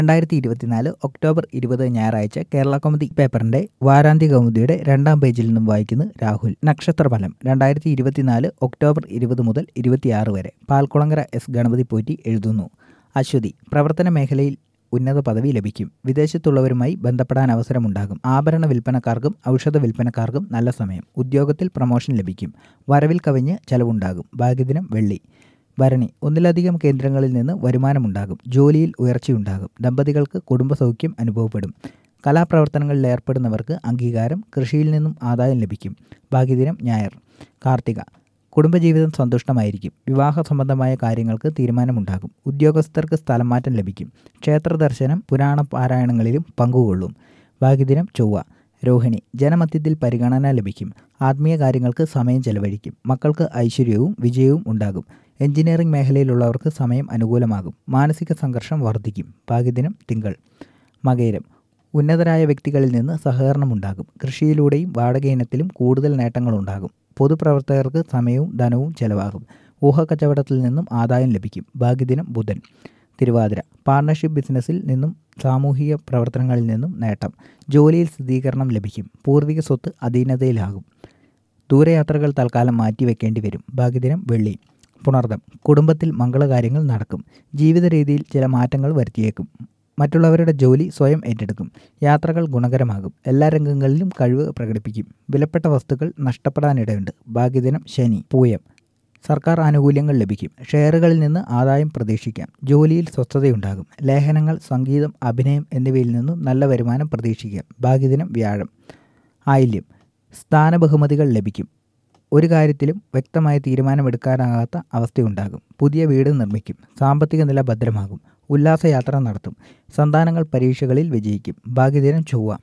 രണ്ടായിരത്തി ഇരുപത്തിനാല് ഒക്ടോബർ ഇരുപത് ഞായറാഴ്ച കേരള കൗമുദി പേപ്പറിന്റെ വാരാന്ത്യ കൗമുദിയുടെ രണ്ടാം പേജിൽ നിന്നും വായിക്കുന്നു രാഹുൽ നക്ഷത്രഫലം രണ്ടായിരത്തി ഇരുപത്തിനാല് ഒക്ടോബർ ഇരുപത് മുതൽ ഇരുപത്തിയാറ് വരെ പാൽക്കുളങ്ങര എസ് ഗണപതി പോറ്റി എഴുതുന്നു അശ്വതി പ്രവർത്തന മേഖലയിൽ ഉന്നത പദവി ലഭിക്കും വിദേശത്തുള്ളവരുമായി ബന്ധപ്പെടാൻ അവസരമുണ്ടാകും ആഭരണ വിൽപ്പനക്കാർക്കും ഔഷധ വിൽപ്പനക്കാർക്കും നല്ല സമയം ഉദ്യോഗത്തിൽ പ്രമോഷൻ ലഭിക്കും വരവിൽ കവിഞ്ഞ് ചെലവുണ്ടാകും ഭാഗ്യദിനം വെള്ളി ഭരണി ഒന്നിലധികം കേന്ദ്രങ്ങളിൽ നിന്ന് വരുമാനമുണ്ടാകും ജോലിയിൽ ഉയർച്ചയുണ്ടാകും ദമ്പതികൾക്ക് കുടുംബസൗഖ്യം അനുഭവപ്പെടും കലാപ്രവർത്തനങ്ങളിൽ ഏർപ്പെടുന്നവർക്ക് അംഗീകാരം കൃഷിയിൽ നിന്നും ആദായം ലഭിക്കും ഭാഗ്യദിനം ഞായർ കാർത്തിക കുടുംബജീവിതം സന്തുഷ്ടമായിരിക്കും വിവാഹ സംബന്ധമായ കാര്യങ്ങൾക്ക് തീരുമാനമുണ്ടാകും ഉദ്യോഗസ്ഥർക്ക് സ്ഥലം മാറ്റം ലഭിക്കും ക്ഷേത്ര ദർശനം പുരാണ പാരായണങ്ങളിലും പങ്കുകൊള്ളും ഭാഗ്യദിനം ചൊവ്വ രോഹിണി ജനമധ്യത്തിൽ പരിഗണന ലഭിക്കും ആത്മീയ കാര്യങ്ങൾക്ക് സമയം ചെലവഴിക്കും മക്കൾക്ക് ഐശ്വര്യവും വിജയവും ഉണ്ടാകും എഞ്ചിനീയറിംഗ് മേഖലയിലുള്ളവർക്ക് സമയം അനുകൂലമാകും മാനസിക സംഘർഷം വർദ്ധിക്കും ഭാഗ്യദിനം തിങ്കൾ മകയിരം ഉന്നതരായ വ്യക്തികളിൽ നിന്ന് സഹകരണമുണ്ടാകും കൃഷിയിലൂടെയും വാടക ഇനത്തിലും കൂടുതൽ നേട്ടങ്ങളുണ്ടാകും പൊതുപ്രവർത്തകർക്ക് സമയവും ധനവും ചെലവാകും ഊഹക്കച്ചവടത്തിൽ നിന്നും ആദായം ലഭിക്കും ഭാഗ്യദിനം ബുധൻ തിരുവാതിര പാർട്ണർഷിപ്പ് ബിസിനസ്സിൽ നിന്നും സാമൂഹിക പ്രവർത്തനങ്ങളിൽ നിന്നും നേട്ടം ജോലിയിൽ സ്ഥിരീകരണം ലഭിക്കും പൂർവിക സ്വത്ത് അധീനതയിലാകും ദൂരയാത്രകൾ തൽക്കാലം മാറ്റിവെക്കേണ്ടി വരും ഭാഗ്യദിനം വെള്ളി പുണർദം കുടുംബത്തിൽ മംഗളകാര്യങ്ങൾ നടക്കും ജീവിത രീതിയിൽ ചില മാറ്റങ്ങൾ വരുത്തിയേക്കും മറ്റുള്ളവരുടെ ജോലി സ്വയം ഏറ്റെടുക്കും യാത്രകൾ ഗുണകരമാകും എല്ലാ രംഗങ്ങളിലും കഴിവ് പ്രകടിപ്പിക്കും വിലപ്പെട്ട വസ്തുക്കൾ നഷ്ടപ്പെടാനിടയുണ്ട് ഭാഗ്യദിനം ശനി പൂയം സർക്കാർ ആനുകൂല്യങ്ങൾ ലഭിക്കും ഷെയറുകളിൽ നിന്ന് ആദായം പ്രതീക്ഷിക്കാം ജോലിയിൽ സ്വസ്ഥതയുണ്ടാകും ലേഖനങ്ങൾ സംഗീതം അഭിനയം എന്നിവയിൽ നിന്നും നല്ല വരുമാനം പ്രതീക്ഷിക്കാം ഭാഗ്യദിനം വ്യാഴം ആയില്യം സ്ഥാനബഹുമതികൾ ലഭിക്കും ഒരു കാര്യത്തിലും വ്യക്തമായ തീരുമാനമെടുക്കാനാകാത്ത അവസ്ഥയുണ്ടാകും പുതിയ വീട് നിർമ്മിക്കും സാമ്പത്തിക നില ഭദ്രമാകും ഉല്ലാസയാത്ര നടത്തും സന്താനങ്ങൾ പരീക്ഷകളിൽ വിജയിക്കും ഭാഗ്യദിനം ചൊവ്വ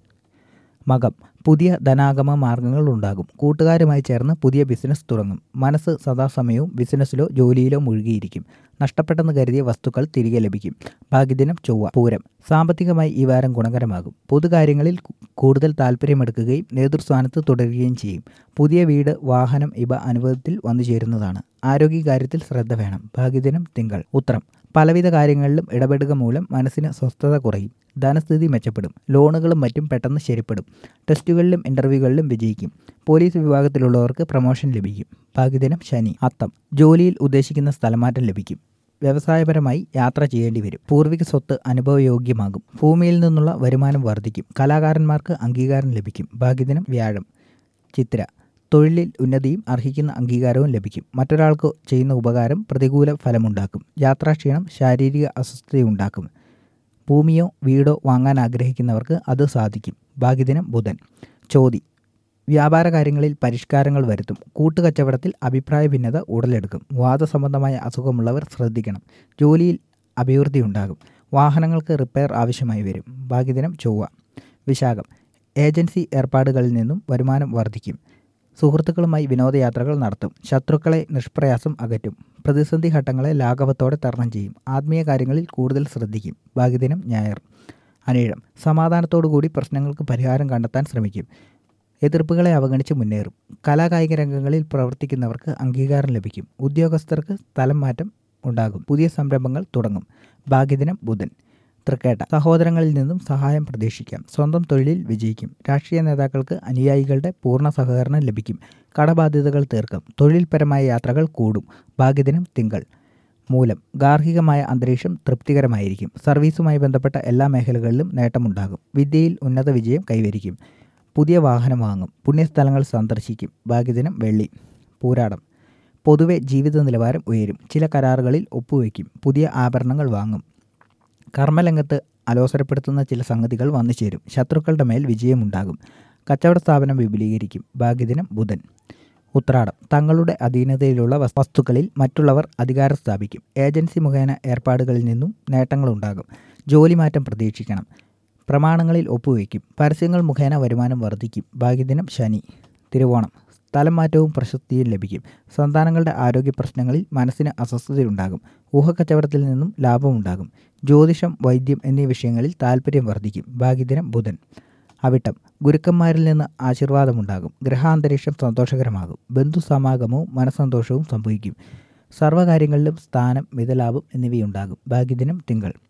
മകം പുതിയ ധനാഗമ മാർഗങ്ങൾ ഉണ്ടാകും കൂട്ടുകാരുമായി ചേർന്ന് പുതിയ ബിസിനസ് തുടങ്ങും മനസ്സ് സദാസമയവും ബിസിനസ്സിലോ ജോലിയിലോ മുഴുകിയിരിക്കും നഷ്ടപ്പെട്ടെന്ന് കരുതിയ വസ്തുക്കൾ തിരികെ ലഭിക്കും ഭാഗ്യദിനം ചൊവ്വ പൂരം സാമ്പത്തികമായി ഈ വാരം ഗുണകരമാകും പൊതുകാര്യങ്ങളിൽ കൂടുതൽ താല്പര്യമെടുക്കുകയും നേതൃസ്ഥാനത്ത് തുടരുകയും ചെയ്യും പുതിയ വീട് വാഹനം ഇവ അനുഭവത്തിൽ വന്നു ചേരുന്നതാണ് ആരോഗ്യകാര്യത്തിൽ ശ്രദ്ധ വേണം ഭാഗ്യദിനം തിങ്കൾ ഉത്രം പലവിധ കാര്യങ്ങളിലും ഇടപെടുക മൂലം മനസ്സിന് സ്വസ്ഥത കുറയും ധനസ്ഥിതി മെച്ചപ്പെടും ലോണുകളും മറ്റും പെട്ടെന്ന് ശരിപ്പെടും ടെസ്റ്റുകളിലും ഇൻ്റർവ്യൂകളിലും വിജയിക്കും പോലീസ് വിഭാഗത്തിലുള്ളവർക്ക് പ്രമോഷൻ ലഭിക്കും ഭാഗ്യദിനം ശനി അത്തം ജോലിയിൽ ഉദ്ദേശിക്കുന്ന സ്ഥലമാറ്റം ലഭിക്കും വ്യവസായപരമായി യാത്ര ചെയ്യേണ്ടി വരും പൂർവിക സ്വത്ത് അനുഭവയോഗ്യമാകും ഭൂമിയിൽ നിന്നുള്ള വരുമാനം വർദ്ധിക്കും കലാകാരന്മാർക്ക് അംഗീകാരം ലഭിക്കും ഭാഗ്യദിനം വ്യാഴം ചിത്ര തൊഴിലിൽ ഉന്നതിയും അർഹിക്കുന്ന അംഗീകാരവും ലഭിക്കും മറ്റൊരാൾക്ക് ചെയ്യുന്ന ഉപകാരം പ്രതികൂല ഫലമുണ്ടാക്കും യാത്രാക്ഷീണം ശാരീരിക അസ്വസ്ഥതയുണ്ടാക്കും ഭൂമിയോ വീടോ വാങ്ങാൻ ആഗ്രഹിക്കുന്നവർക്ക് അത് സാധിക്കും ഭാഗ്യദിനം ബുധൻ ചോതി വ്യാപാര കാര്യങ്ങളിൽ പരിഷ്കാരങ്ങൾ വരുത്തും കൂട്ടുകച്ചവടത്തിൽ അഭിപ്രായ ഭിന്നത ഉടലെടുക്കും വാദസംബന്ധമായ അസുഖമുള്ളവർ ശ്രദ്ധിക്കണം ജോലിയിൽ അഭിവൃദ്ധി ഉണ്ടാകും വാഹനങ്ങൾക്ക് റിപ്പയർ ആവശ്യമായി വരും ഭാഗ്യദിനം ചൊവ്വ വിശാഖം ഏജൻസി ഏർപ്പാടുകളിൽ നിന്നും വരുമാനം വർദ്ധിക്കും സുഹൃത്തുക്കളുമായി വിനോദയാത്രകൾ നടത്തും ശത്രുക്കളെ നിഷ്പ്രയാസം അകറ്റും പ്രതിസന്ധി ഘട്ടങ്ങളെ ലാഘവത്തോടെ തരണം ചെയ്യും ആത്മീയ കാര്യങ്ങളിൽ കൂടുതൽ ശ്രദ്ധിക്കും ഭാഗ്യദിനം ഞായർ അനീഴം സമാധാനത്തോടുകൂടി പ്രശ്നങ്ങൾക്ക് പരിഹാരം കണ്ടെത്താൻ ശ്രമിക്കും എതിർപ്പുകളെ അവഗണിച്ച് മുന്നേറും കലാകായിക രംഗങ്ങളിൽ പ്രവർത്തിക്കുന്നവർക്ക് അംഗീകാരം ലഭിക്കും ഉദ്യോഗസ്ഥർക്ക് സ്ഥലം മാറ്റം ഉണ്ടാകും പുതിയ സംരംഭങ്ങൾ തുടങ്ങും ഭാഗ്യദിനം ബുധൻ തൃക്കേട്ട സഹോദരങ്ങളിൽ നിന്നും സഹായം പ്രതീക്ഷിക്കാം സ്വന്തം തൊഴിലിൽ വിജയിക്കും രാഷ്ട്രീയ നേതാക്കൾക്ക് അനുയായികളുടെ പൂർണ്ണ സഹകരണം ലഭിക്കും കടബാധ്യതകൾ തീർക്കും തൊഴിൽപരമായ യാത്രകൾ കൂടും ഭാഗ്യദിനം തിങ്കൾ മൂലം ഗാർഹികമായ അന്തരീക്ഷം തൃപ്തികരമായിരിക്കും സർവീസുമായി ബന്ധപ്പെട്ട എല്ലാ മേഖലകളിലും നേട്ടമുണ്ടാകും വിദ്യയിൽ ഉന്നത വിജയം കൈവരിക്കും പുതിയ വാഹനം വാങ്ങും പുണ്യസ്ഥലങ്ങൾ സന്ദർശിക്കും ഭാഗ്യദിനം വെള്ളി പൂരാടം പൊതുവെ ജീവിത നിലവാരം ഉയരും ചില കരാറുകളിൽ ഒപ്പുവയ്ക്കും പുതിയ ആഭരണങ്ങൾ വാങ്ങും കർമ്മരംഗത്ത് അലോസരപ്പെടുത്തുന്ന ചില സംഗതികൾ വന്നു ചേരും ശത്രുക്കളുടെ മേൽ വിജയമുണ്ടാകും കച്ചവട സ്ഥാപനം വിപുലീകരിക്കും ഭാഗ്യദിനം ബുധൻ ഉത്രാടം തങ്ങളുടെ അധീനതയിലുള്ള വസ്തുക്കളിൽ മറ്റുള്ളവർ അധികാരം സ്ഥാപിക്കും ഏജൻസി മുഖേന ഏർപ്പാടുകളിൽ നിന്നും നേട്ടങ്ങളുണ്ടാകും ജോലി മാറ്റം പ്രതീക്ഷിക്കണം പ്രമാണങ്ങളിൽ ഒപ്പുവയ്ക്കും പരസ്യങ്ങൾ മുഖേന വരുമാനം വർദ്ധിക്കും ഭാഗ്യദിനം ശനി തിരുവോണം സ്ഥലം മാറ്റവും പ്രശസ്തിയും ലഭിക്കും സന്താനങ്ങളുടെ ആരോഗ്യ പ്രശ്നങ്ങളിൽ മനസ്സിന് അസ്വസ്ഥതയുണ്ടാകും ഊഹക്കച്ചവടത്തിൽ നിന്നും ലാഭമുണ്ടാകും ജ്യോതിഷം വൈദ്യം എന്നീ വിഷയങ്ങളിൽ താല്പര്യം വർദ്ധിക്കും ഭാഗ്യദിനം ബുധൻ അവിട്ടം ഗുരുക്കന്മാരിൽ നിന്ന് ആശീർവാദമുണ്ടാകും ഗ്രഹാന്തരീക്ഷം സന്തോഷകരമാകും ബന്ധുസമാഗമവും മനസ്സന്തോഷവും സംഭവിക്കും സർവ്വകാര്യങ്ങളിലും സ്ഥാനം മിതലാഭം എന്നിവയുണ്ടാകും ഭാഗ്യദിനം തിങ്കൾ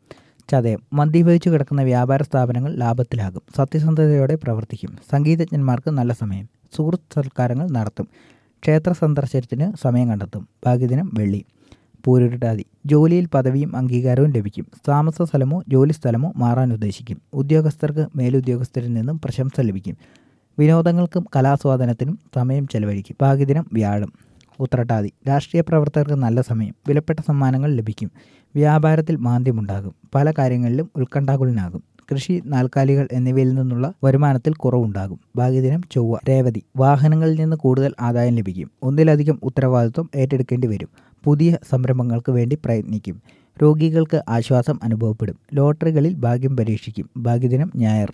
ചതയം മന്ദീഭവിച്ചു കിടക്കുന്ന വ്യാപാര സ്ഥാപനങ്ങൾ ലാഭത്തിലാകും സത്യസന്ധതയോടെ പ്രവർത്തിക്കും സംഗീതജ്ഞന്മാർക്ക് നല്ല സമയം സുഹൃത്ത് സൽക്കാരങ്ങൾ നടത്തും ക്ഷേത്ര സന്ദർശനത്തിന് സമയം കണ്ടെത്തും ഭാഗ്യദിനം വെള്ളി പൂരുരുട്ടാതി ജോലിയിൽ പദവിയും അംഗീകാരവും ലഭിക്കും താമസ സ്ഥലമോ ജോലി സ്ഥലമോ മാറാൻ ഉദ്ദേശിക്കും ഉദ്യോഗസ്ഥർക്ക് മേലുദ്യോഗസ്ഥരിൽ നിന്നും പ്രശംസ ലഭിക്കും വിനോദങ്ങൾക്കും കലാസ്വാദനത്തിനും സമയം ചെലവഴിക്കും ഭാഗ്യദിനം വ്യാഴം ഉത്രട്ടാതി രാഷ്ട്രീയ പ്രവർത്തകർക്ക് നല്ല സമയം വിലപ്പെട്ട സമ്മാനങ്ങൾ ലഭിക്കും വ്യാപാരത്തിൽ മാന്ദ്യമുണ്ടാകും പല കാര്യങ്ങളിലും ഉത്കണ്ഠാകുലനാകും കൃഷി നാൽക്കാലികൾ എന്നിവയിൽ നിന്നുള്ള വരുമാനത്തിൽ കുറവുണ്ടാകും ഭാഗ്യദിനം ചൊവ്വ രേവതി വാഹനങ്ങളിൽ നിന്ന് കൂടുതൽ ആദായം ലഭിക്കും ഒന്നിലധികം ഉത്തരവാദിത്വം ഏറ്റെടുക്കേണ്ടി വരും പുതിയ സംരംഭങ്ങൾക്ക് വേണ്ടി പ്രയത്നിക്കും രോഗികൾക്ക് ആശ്വാസം അനുഭവപ്പെടും ലോട്ടറികളിൽ ഭാഗ്യം പരീക്ഷിക്കും ഭാഗ്യദിനം ഞായർ